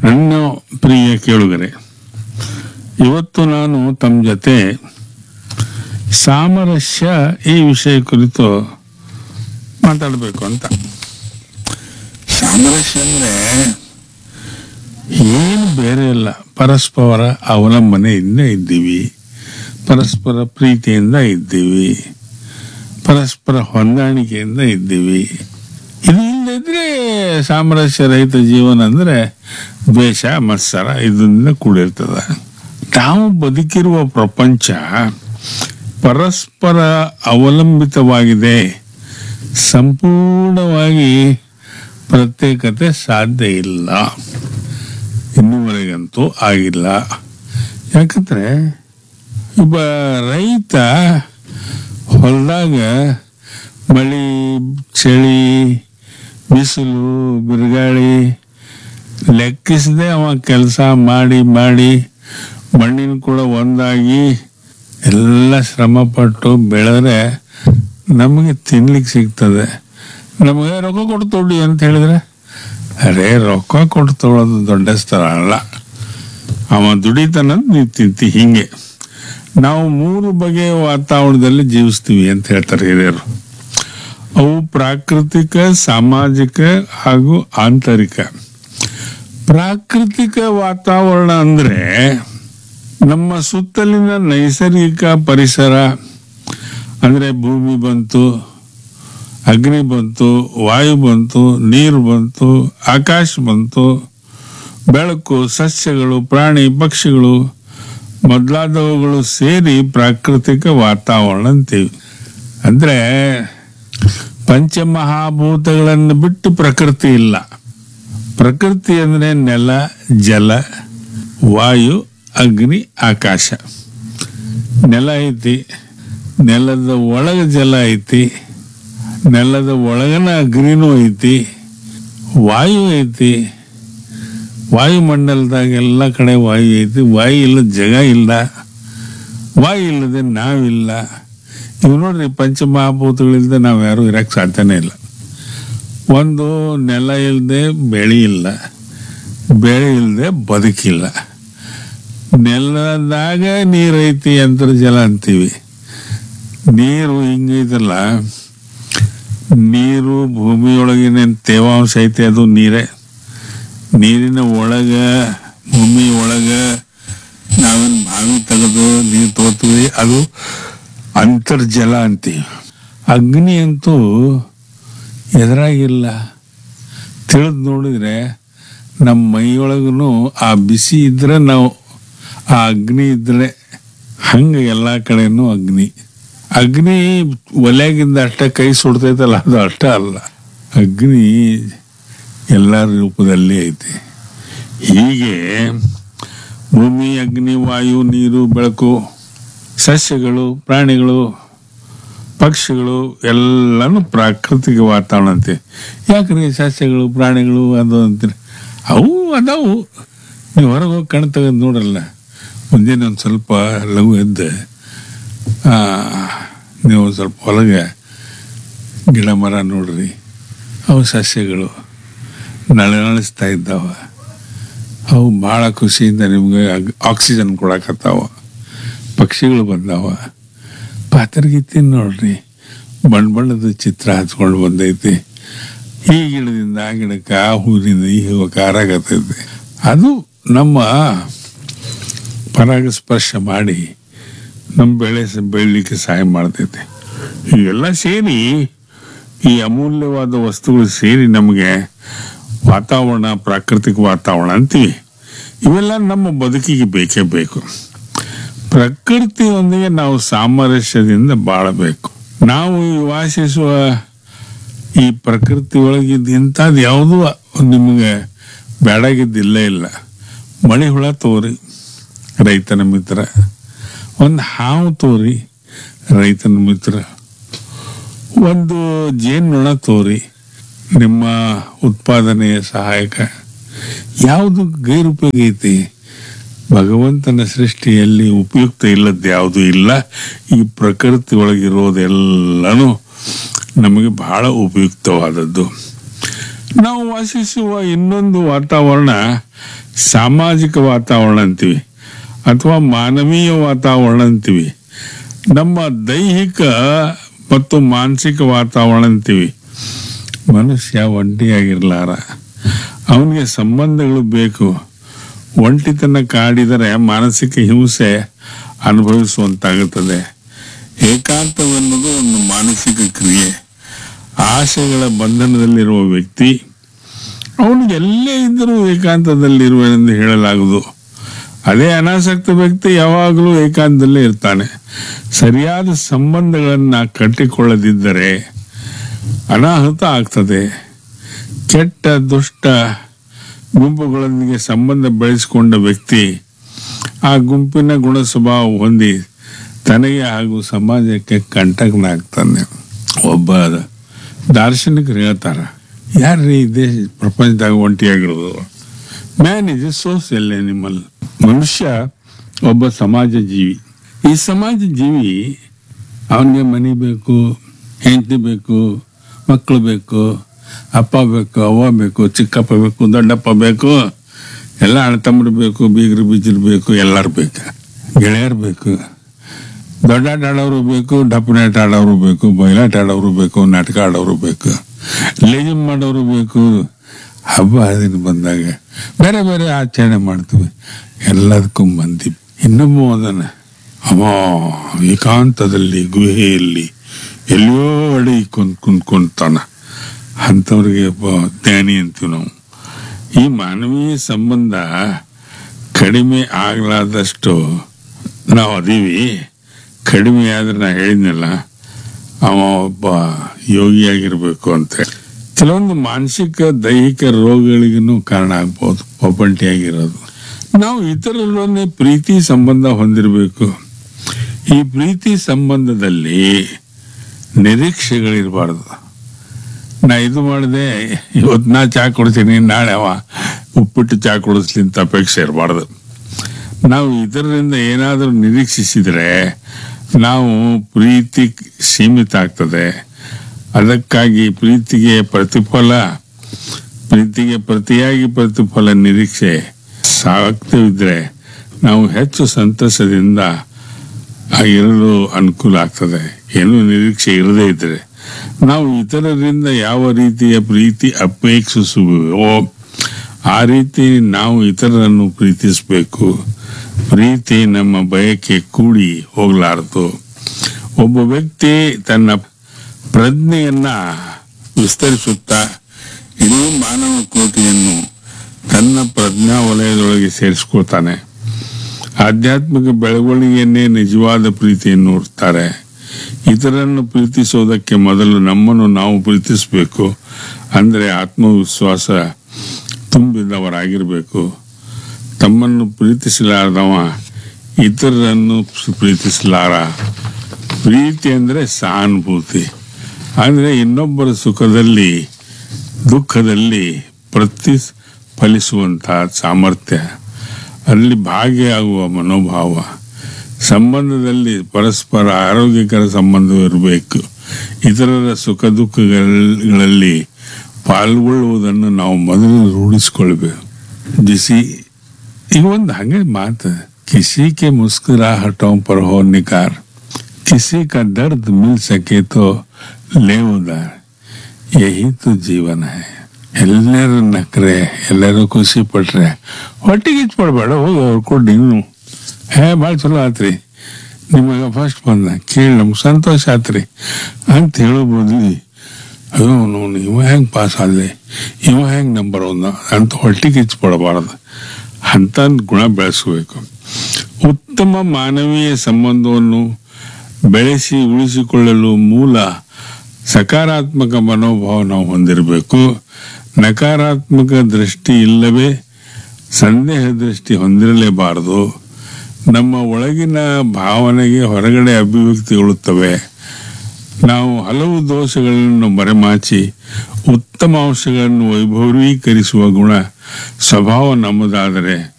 ನನ್ನ ಪ್ರಿಯ ಕೇಳುಗರೆ ಇವತ್ತು ನಾನು ತಮ್ಮ ಜೊತೆ ಸಾಮರಸ್ಯ ಈ ವಿಷಯ ಕುರಿತು ಮಾತಾಡಬೇಕು ಅಂತ ಸಾಮರಸ್ಯ ಅಂದ್ರೆ ಏನು ಬೇರೆ ಇಲ್ಲ ಪರಸ್ಪರ ಅವಲಂಬನೆಯಿಂದ ಇದ್ದೀವಿ ಪರಸ್ಪರ ಪ್ರೀತಿಯಿಂದ ಇದ್ದೀವಿ ಪರಸ್ಪರ ಹೊಂದಾಣಿಕೆಯಿಂದ ಇದ್ದೀವಿ ಇದು ಇಲ್ಲದಿದ್ರೆ ಸಾಮರಸ್ಯ ರಹಿತ ಜೀವನ ಅಂದ್ರೆ ದ್ವೇಷ ಮತ್ಸರ ಇದರಿಂದ ಕೂಡಿರ್ತದ ನಾವು ಬದುಕಿರುವ ಪ್ರಪಂಚ ಪರಸ್ಪರ ಅವಲಂಬಿತವಾಗಿದೆ ಸಂಪೂರ್ಣವಾಗಿ ಪ್ರತ್ಯೇಕತೆ ಸಾಧ್ಯ ಇಲ್ಲ ಇನ್ನುವರೆಗಂತೂ ಆಗಿಲ್ಲ ಯಾಕಂದ್ರೆ ಒಬ್ಬ ರೈತ ಹೊಲದಾಗ ಮಳಿ ಚಳಿ ಬಿಸಿಲು ಬಿರುಗಾಳಿ ಲೆಕ್ಕಿಸದೆ ಅವ ಕೆಲಸ ಮಾಡಿ ಮಾಡಿ ಮಣ್ಣಿನ ಕೂಡ ಒಂದಾಗಿ ಎಲ್ಲ ಶ್ರಮಪಟ್ಟು ಬೆಳೆದ್ರೆ ನಮಗೆ ತಿನ್ಲಿಕ್ಕೆ ಸಿಗ್ತದೆ ನಮಗೆ ರೊಕ್ಕ ಕೊಟ್ಟು ತೊಡಿ ಅಂತ ಹೇಳಿದ್ರೆ ಅರೇ ರೊಕ್ಕ ಕೊಟ್ಟು ತೊಗೊಳೋದು ದೊಡ್ಡ ಸ್ಥಳ ಅಲ್ಲ ಅವ ದುಡಿತಾನ ನೀವು ತಿಂತಿ ಹಿಂಗೆ ನಾವು ಮೂರು ಬಗೆಯ ವಾತಾವರಣದಲ್ಲಿ ಜೀವಿಸ್ತೀವಿ ಅಂತ ಹೇಳ್ತಾರೆ ಹಿರಿಯರು ಅವು ಪ್ರಾಕೃತಿಕ ಸಾಮಾಜಿಕ ಹಾಗೂ ಆಂತರಿಕ ಪ್ರಾಕೃತಿಕ ವಾತಾವರಣ ಅಂದ್ರೆ ನಮ್ಮ ಸುತ್ತಲಿನ ನೈಸರ್ಗಿಕ ಪರಿಸರ ಅಂದ್ರೆ ಭೂಮಿ ಬಂತು ಅಗ್ನಿ ಬಂತು ವಾಯು ಬಂತು ನೀರು ಬಂತು ಆಕಾಶ ಬಂತು ಬೆಳಕು ಸಸ್ಯಗಳು ಪ್ರಾಣಿ ಪಕ್ಷಿಗಳು ಮೊದಲಾದವುಗಳು ಸೇರಿ ಪ್ರಾಕೃತಿಕ ವಾತಾವರಣ ಅಂತೀವಿ ಅಂದ್ರೆ ಪಂಚಮಹಾಭೂತಗಳನ್ನು ಬಿಟ್ಟು ಪ್ರಕೃತಿ ಇಲ್ಲ ಪ್ರಕೃತಿ ಅಂದ್ರೆ ನೆಲ ಜಲ ವಾಯು ಅಗ್ನಿ ಆಕಾಶ ನೆಲ ಐತಿ ನೆಲದ ಒಳಗ ಜಲ ಐತಿ ನೆಲದ ಒಳಗನ ಅಗ್ನಿನೂ ಐತಿ ವಾಯು ಐತಿ ವಾಯುಮಂಡಲದಾಗ ಎಲ್ಲ ಕಡೆ ವಾಯು ಐತಿ ವಾಯು ಇಲ್ಲದ ಜಗ ಇಲ್ಲ ವಾಯು ಇಲ್ಲದೆ ನಾವಿಲ್ಲ ಇವು ನೋಡ್ರಿ ಪಂಚಮಹಾಭೂತಗಳಿಲ್ಲದೆ ನಾವು ಯಾರು ಇರಕ್ಕೆ ಸಾಧ್ಯನೇ ಇಲ್ಲ ಒಂದು ನೆಲ ಇಲ್ಲದೆ ಬೆಳೆ ಇಲ್ಲ ಬೆಳೆ ಇಲ್ಲದೆ ಬದುಕಿಲ್ಲ ನೆಲದಾಗ ನೀರೈತಿ ಅಂತರ್ಜಲ ಅಂತೀವಿ ನೀರು ಹಿಂಗೈತಲ್ಲ ನೀರು ಭೂಮಿಯೊಳಗಿನ ತೇವಾಂಶ ಐತಿ ಅದು ನೀರೇ ನೀರಿನ ಒಳಗ ಭೂಮಿ ಒಳಗ ನಾವೇನು ಬಾವಿ ತೆಗೆದು ನೀರು ತೋತೀವಿ ಅದು ಅಂತರ್ಜಲ ಅಂತೀವಿ ಅಗ್ನಿ ಅಂತೂ ಎದುರಾಗಿಲ್ಲ ತಿಳಿದು ನೋಡಿದ್ರೆ ನಮ್ಮ ಮೈಯೊಳಗೂ ಆ ಬಿಸಿ ಇದ್ರೆ ನಾವು ಆ ಅಗ್ನಿ ಇದ್ರೆ ಹಂಗೆ ಎಲ್ಲ ಕಡೆನೂ ಅಗ್ನಿ ಅಗ್ನಿ ಒಲೆಗಿಂದ ಅಷ್ಟೇ ಕೈ ಸುಡ್ತೈತಲ್ಲ ಅದು ಅಷ್ಟೇ ಅಲ್ಲ ಅಗ್ನಿ ಎಲ್ಲ ರೂಪದಲ್ಲಿ ಐತಿ ಹೀಗೆ ಭೂಮಿ ಅಗ್ನಿ ವಾಯು ನೀರು ಬೆಳಕು ಸಸ್ಯಗಳು ಪ್ರಾಣಿಗಳು ಪಕ್ಷಿಗಳು ಎಲ್ಲನೂ ಪ್ರಾಕೃತಿಕ ವಾತಾವರಣ ಅಂತೆ ಯಾಕ್ರಿ ಸಸ್ಯಗಳು ಪ್ರಾಣಿಗಳು ಅದು ಅಂತೀರಿ ಅವು ಅದಾವು ನೀವು ಹೊರಗೆ ಹೋಗಿ ಕಣ್ ತೆಗೆದು ನೋಡಲ್ಲ ಮುಂಜಾನೆ ಒಂದು ಸ್ವಲ್ಪ ಲಘು ಎದ್ದು ಆ, ನೀವು ಒಂದು ಸ್ವಲ್ಪ ಹೊಲಗೆ ಗಿಡ ಮರ ನೋಡ್ರಿ ಅವು ಸಸ್ಯಗಳು ನಳನಳಿಸ್ತಾ ಇದ್ದಾವ ಅವು ಭಾಳ ಖುಷಿಯಿಂದ ನಿಮ್ಗೆ ಆಗ್- ಆಕ್ಸಿಜನ್ ಕೊಡಕತ್ತಾವ ಪಕ್ಷಿಗಳು ಬಂದಾವ ಪಾತ್ರಗೀತಿ ನೋಡ್ರಿ ಬಣ್ಣ ಬಣ್ಣದ ಚಿತ್ರ ಹಚ್ಕೊಂಡು ಬಂದೈತಿ ಈ ಗಿಡದಿಂದ ಆ ಗಿಡಕ್ಕೆ ಆ ಹೂವಿನಿಂದ ಈ ಹೂವಕ್ಕೆ ಆರಾಗತೈತಿ ಅದು ನಮ್ಮ ಪರಾಗಸ್ಪರ್ಶ ಮಾಡಿ ನಮ್ಮ ಬೆಳೆ ಸ- ಬೆಳಿಲಿಕ್ಕೆ ಸಹಾಯ ಮಾಡ್ತೈತೆ ಇವೆಲ್ಲ ಸೇರಿ ಈ ಅಮೂಲ್ಯವಾದ ವಸ್ತುಗಳು ಸೇರಿ ನಮಗೆ ವಾತಾವರಣ ಪ್ರಾಕೃತಿಕ ವಾತಾವರಣ ಅಂತೀವಿ ಇವೆಲ್ಲ ನಮ್ಮ ಬದುಕಿಗೆ ಬೇಕೇ ಬೇಕು ಪ್ರಕೃತಿಯೊಂದಿಗೆ ನಾವು ಸಾಮರಸ್ಯದಿಂದ ಬಾಳಬೇಕು ನಾವು ಈ ವಾಸಿಸುವ ಈ ಪ್ರಕೃತಿ ಒಳಗಿದ್ದ ಇಂಥದ್ದು ಯಾವುದೂ ನಿಮಗೆ ಬೇಡಾಗಿದ್ದಿಲ್ಲ ಇಲ್ಲ ಮಳೆ ಹುಳ ತೋರಿ ರೈತನ ಮಿತ್ರ ಒಂದು ಹಾವು ತೋರಿ ರೈತನ ಮಿತ್ರ ಒಂದು ಜೇನುನೊಣ ತೋರಿ ನಿಮ್ಮ ಉತ್ಪಾದನೆಯ ಸಹಾಯಕ ಯಾವುದು ಗೈರುಪಯೋಗ ಐತಿ ಭಗವಂತನ ಸೃಷ್ಟಿಯಲ್ಲಿ ಉಪಯುಕ್ತ ಇಲ್ಲದ ಯಾವುದು ಇಲ್ಲ ಈ ಪ್ರಕೃತಿ ಒಳಗಿರೋದೆಲ್ಲನೂ ನಮಗೆ ಬಹಳ ಉಪಯುಕ್ತವಾದದ್ದು ನಾವು ವಾಸಿಸುವ ಇನ್ನೊಂದು ವಾತಾವರಣ ಸಾಮಾಜಿಕ ವಾತಾವರಣ ಅಂತೀವಿ ಅಥವಾ ಮಾನವೀಯ ವಾತಾವರಣ ಅಂತೀವಿ ನಮ್ಮ ದೈಹಿಕ ಮತ್ತು ಮಾನಸಿಕ ವಾತಾವರಣ ಅಂತೀವಿ ಮನುಷ್ಯ ಒಂಟಿಯಾಗಿರ್ಲಾರ ಅವನಿಗೆ ಸಂಬಂಧಗಳು ಬೇಕು ಒಂಟಿತನ ಕಾಡಿದರೆ ಮಾನಸಿಕ ಹಿಂಸೆ ಅನುಭವಿಸುವಂತಾಗುತ್ತದೆ ಏಕಾಂತವೆನ್ನುವುದು ಒಂದು ಮಾನಸಿಕ ಕ್ರಿಯೆ ಆಸೆಗಳ ಬಂಧನದಲ್ಲಿರುವ ವ್ಯಕ್ತಿ ಅವನು ಎಲ್ಲೇ ಇದ್ದರೂ ಏಕಾಂತದಲ್ಲಿರುವೆನೆಂದು ಹೇಳಲಾಗದು ಅದೇ ಅನಾಸಕ್ತ ವ್ಯಕ್ತಿ ಯಾವಾಗಲೂ ಏಕಾಂತದಲ್ಲೇ ಇರ್ತಾನೆ ಸರಿಯಾದ ಸಂಬಂಧಗಳನ್ನು ಕಟ್ಟಿಕೊಳ್ಳದಿದ್ದರೆ ಅನಾಹುತ ಆಗ್ತದೆ ಕೆಟ್ಟ ದುಷ್ಟ ಗುಂಪುಗಳೊಂದಿಗೆ ಸಂಬಂಧ ಬೆಳೆಸಿಕೊಂಡ ವ್ಯಕ್ತಿ ಆ ಗುಂಪಿನ ಗುಣ ಸ್ವಭಾವ ಹೊಂದಿ ತನಗೆ ಹಾಗೂ ಸಮಾಜಕ್ಕೆ ಕಂಟಕನಾಗ್ತಾನೆ ಒಬ್ಬ ದಾರ್ಶನಿಕರು ಹೇಳ್ತಾರ ಯಾರ್ರೀ ದೇಶ ಪ್ರಪಂಚದಾಗ ಒಂಟಿಯಾಗಿರೋದು man is a social animal ಮನುಷ್ಯ ಒಬ್ಬ ಸಮಾಜ ಜೀವಿ ಈ ಸಮಾಜ ಜೀವಿ ಅವನಿಗೆ ಮನೆ ಬೇಕು ಹೆಂಡತಿ ಬೇಕು ಮಕ್ಕಳು ಬೇಕು ಅಪ್ಪ ಬೇಕು ಅವ್ವ ಬೇಕು ಚಿಕ್ಕಪ್ಪ ಬೇಕು ದೊಡ್ಡಪ್ಪ ಬೇಕು ಎಲ್ಲ ಅಣ್ಣ ತಮ್ಮರು ಬೇಕು ಬೀಗರು ಬೀಜರು ಬೇಕು ಎಲ್ಲರೂ ಬೇಕು ಗೆಳೆಯರು ಬೇಕು ದೊಡ್ಡಾಟ ಆಡೋರು ಬೇಕು ಡಪ್ಪನಾಟ ಆಡೋರು ಬೇಕು ಬಯಲಾಟ ಆಡೋರು ಬೇಕು ನಾಟಕ ಆಡೋರು ಬೇಕು ಲೇಜಮ್ ಮಾಡೋರು ಬೇಕು ಹಬ್ಬ ಹರಿದಿನ ಬಂದಾಗ ಬೇರೆ ಬೇರೆ ಆಚರಣೆ ಮಾಡ್ತೀವಿ ಎಲ್ಲದಕ್ಕೂ ಮಂದಿ ಇನ್ನೊಬ್ಬ ಅದನ್ನ ಅವ ಏಕಾಂತದಲ್ಲಿ ಗುಹೆಯಲ್ಲಿ ಎಲ್ಲಿಯೋ ಅಡಿ ಕುಂತ್ ಕುಂತ್ಕೊಂತಾನ ಅಂಥವ್ರಿಗೆ ಒಬ್ಬ ಜ್ಞಾನಿ ಅಂತೀವಿ ನಾವು ಈ ಮಾನವೀಯ ಸಂಬಂಧ ಕಡಿಮೆ ಆಗಲಾದಷ್ಟು ನಾವು ಅದೀವಿ ಕಡಿಮೆ ಆದ್ರೆ ನಾ ಹೇಳಿದ್ನಲ್ಲ ಅವ ಒಬ್ಬ ಯೋಗಿಯಾಗಿರ್ಬೇಕು ಅಂತ ಕೆಲವೊಂದು ಮಾನಸಿಕ ದೈಹಿಕ ರೋಗಗಳಿಗೂ ಕಾರಣ ಆಗ್ಬೋದು ಒಬ್ಬಂಟಿಯಾಗಿರೋದು ನಾವು ಇತರರೊಡನೆ ಪ್ರೀತಿ ಸಂಬಂಧ ಹೊಂದಿರಬೇಕು ಈ ಪ್ರೀತಿ ಸಂಬಂಧದಲ್ಲಿ ನಿರೀಕ್ಷೆಗಳಿರಬಾರ್ದು ನಾ ಇದು ಮಾಡಿದೆ ಇವತ್ತು ನಾ ಚಾ ಕೊಡ್ತೀನಿ ನಾಳೆ ಅವ ಉಪ್ಪಿಟ್ಟು ಚಾ ಕೊಡಿಸ್ಲಿ ಅಂತ ಅಪೇಕ್ಷೆ ಇರಬಾರ್ದು ನಾವು ಇತರರಿಂದ ಏನಾದರೂ ನಿರೀಕ್ಷಿಸಿದರೆ ನಾವು ಪ್ರೀತಿ ಸೀಮಿತ ಆಗ್ತದೆ ಅದಕ್ಕಾಗಿ ಪ್ರೀತಿಗೆ ಪ್ರತಿಫಲ ಪ್ರೀತಿಗೆ ಪ್ರತಿಯಾಗಿ ಪ್ರತಿಫಲ ನಿರೀಕ್ಷೆ ಸಾಕ್ತಿದ್ರೆ ನಾವು ಹೆಚ್ಚು ಸಂತಸದಿಂದ ಆ ಇರಲು ಅನುಕೂಲ ಆಗ್ತದೆ ಏನೂ ನಿರೀಕ್ಷೆ ಇರದೇ ಇದ್ರೆ ನಾವು ಇತರರಿಂದ ಯಾವ ರೀತಿಯ ಪ್ರೀತಿ ಅಪೇಕ್ಷಿಸುವೋ ಆ ರೀತಿ ನಾವು ಇತರರನ್ನು ಪ್ರೀತಿಸಬೇಕು ಪ್ರೀತಿ ನಮ್ಮ ಬಯಕೆ ಕೂಡಿ ಹೋಗಲಾರದು ಒಬ್ಬ ವ್ಯಕ್ತಿ ತನ್ನ ಪ್ರಜ್ಞೆಯನ್ನ ವಿಸ್ತರಿಸುತ್ತಾ ಇಡೀ ಮಾನವ ಕೋಟಿಯನ್ನು ತನ್ನ ಪ್ರಜ್ಞಾ ವಲಯದೊಳಗೆ ಸೇರಿಸ್ಕೊಳ್ತಾನೆ ಆಧ್ಯಾತ್ಮಿಕ ಬೆಳವಣಿಗೆಯನ್ನೇ ನಿಜವಾದ ಪ್ರೀತಿ ಎನ್ನುತ್ತಾರೆ ಇತರನ್ನು ಪ್ರೀತಿಸೋದಕ್ಕೆ ಮೊದಲು ನಮ್ಮನ್ನು ನಾವು ಪ್ರೀತಿಸಬೇಕು ಅಂದರೆ ಆತ್ಮವಿಶ್ವಾಸ ತುಂಬಿದವರಾಗಿರಬೇಕು ತಮ್ಮನ್ನು ಪ್ರೀತಿಸಲಾರದವ ಇತರರನ್ನು ಪ್ರೀತಿಸಲಾರ ಪ್ರೀತಿ ಅಂದರೆ ಸಹಾನುಭೂತಿ ಅಂದರೆ ಇನ್ನೊಬ್ಬರ ಸುಖದಲ್ಲಿ ದುಃಖದಲ್ಲಿ ಪ್ರತಿಫಲಿಸುವಂತಹ ಸಾಮರ್ಥ್ಯ ಅಲ್ಲಿ ಭಾಗಿಯಾಗುವ ಮನೋಭಾವ ಸಂಬಂಧದಲ್ಲಿ ಪರಸ್ಪರ ಆರೋಗ್ಯಕರ ಸಂಬಂಧವಿರಬೇಕು ಇತರರ ಸುಖ ದುಃಖಗಳಲ್ಲಿ ಪಾಲ್ಗೊಳ್ಳುವುದನ್ನು ನಾವು ಮೊದಲು ರೂಢಿಸ್ಕೊಳ್ಬೇಕು ಜಿಸಿ ಈಗ ಒಂದು ಹಂಗೆ ಮಾತು ಕಿಸಿ ಕೆ ಮುಸ್ಕುರಾಹಟೋं पर हो निकार किसी का दर्द मिल सके तो ले उधार यही तो जीवन है ಎಲ್ಲರೂ ನಕ್ರೆ ಎಲ್ಲರೂ ಖುಷಿ ಪಟ್ರೆ ಹೊಟ್ಟಿಗೆ ಇಚ್ ಪಡ್ಬೇಡ ಹೋಗಿ ಅವ್ರು ಕೊಟ್ಟು ನೀನು ಹೇ ಭಾಳ ಚಲೋ ಆತ್ರಿ ನಿಮಗೆ ಫಸ್ಟ್ ಬಂದ ಕೇಳಿ ನಮ್ಗೆ ಸಂತೋಷ ಆತ್ರಿ ಅಂತ ಹೇಳೋ ಬದ್ಲಿ ಅಯ್ಯೋ ನೋನು ಇವ ಹೆಂಗೆ ಪಾಸ್ ಆದ್ರೆ ಇವ ಹೆಂಗೆ ನಂಬರ್ ಒಂದ ಅಂತ ಹೊಟ್ಟಿಗೆ ಇಚ್ ಪಡಬಾರ್ದು ಅಂತ ಗುಣ ಬೆಳೆಸಬೇಕು ಉತ್ತಮ ಮಾನವೀಯ ಸಂಬಂಧವನ್ನು ಬೆಳೆಸಿ ಉಳಿಸಿಕೊಳ್ಳಲು ಮೂಲ ಸಕಾರಾತ್ಮಕ ಮನೋಭಾವ ನಾವು ಹೊಂದಿರಬೇಕು ನಕಾರಾತ್ಮಕ ದೃಷ್ಟಿ ಇಲ್ಲವೇ ಸಂದೇಹ ದೃಷ್ಟಿ ಹೊಂದಿರಲೇಬಾರದು ನಮ್ಮ ಒಳಗಿನ ಭಾವನೆಗೆ ಹೊರಗಡೆ ಅಭಿವ್ಯಕ್ತಿಗೊಳ್ಳುತ್ತವೆ ನಾವು ಹಲವು ದೋಷಗಳನ್ನು ಮರೆಮಾಚಿ ಉತ್ತಮ ಅಂಶಗಳನ್ನು ವೈಭವೀಕರಿಸುವ ಗುಣ ಸ್ವಭಾವ ನಮ್ಮದಾದರೆ